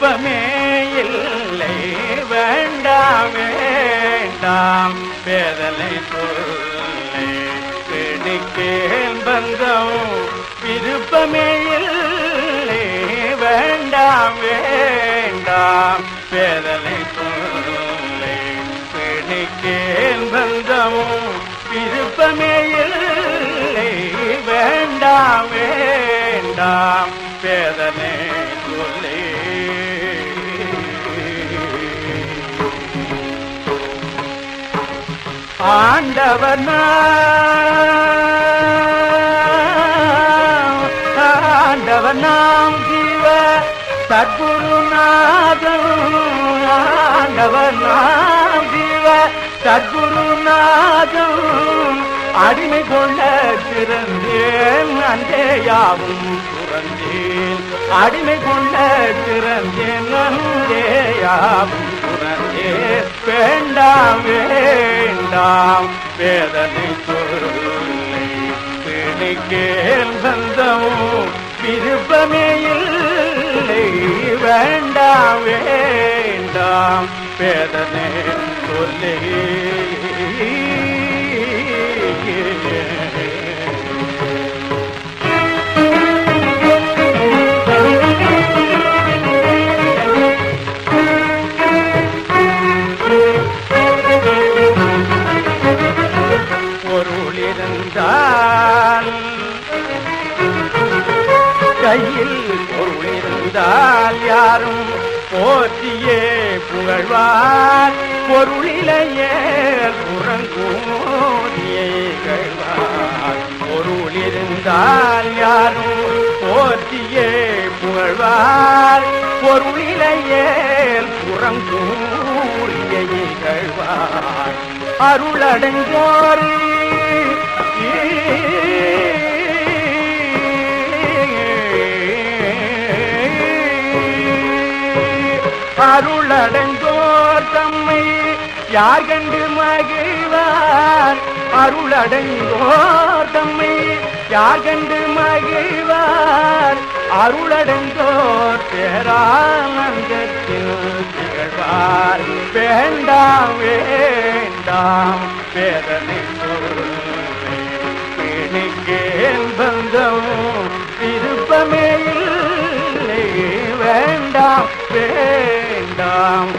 விருப்பமே இல்லை வேண்டாம் வேண்டாம் வேதனை சொல்லை பிடிக்கேன் பந்தம் விருப்பமே இல்லை வேண்டாம் வேண்டாம் வேதனை சொல்லை பிடிக்கேன் பந்தம் விருப்பமே இல்லை வேண்டாம் வேண்டாம் வேதனை சொல்லே ஆண்டவர் நாம் ஆண்டவர் நாம் ஜீவ சத்குருநாதம் ஆண்டவர் நாம் ஜீவ சத்குருநாதம் அடிமை கொள்ள திறந்தேன் அந்தே யாவும் துறந்தேன் அடிமை கொள்ள திறந்தேன் அந்தே யாவும் துறந்தேன் வேண்டாம் வேண்டாம் வேதனை சொல்லை பிடிக்கேன் பந்தம் விருப்பமே இல்லை வேண்டாம் வேண்டாம் வேதனை சொல்லே பொருள் இருந்தால் கையில் பொருள் இருந்தால் யாரும் போற்றியே புகழ்வார் பொருளிலேயே புறங்கூறியே கழ்வார் பொருள் இருந்தால் யாரும் போற்றியே புகழ்வார் பொருளிலேயே புறங்கூறியே கழ்வார் அருளடங்கோர் அருளடங்கோர் தம்மை யார் கண்டு மகிழ்வார் அருளடங்கோர் தம்மை யார் கண்டு மகிழ்வார் அருளடங்கோர் பேரானந்தத்தில் திகழ்வார் வேண்டாம் வேண்டாம் வேதனை சொல்லை பிணிக்கேன் பந்தம் விருப்பமே இல்லை வேண்டாம் வேண்டாம்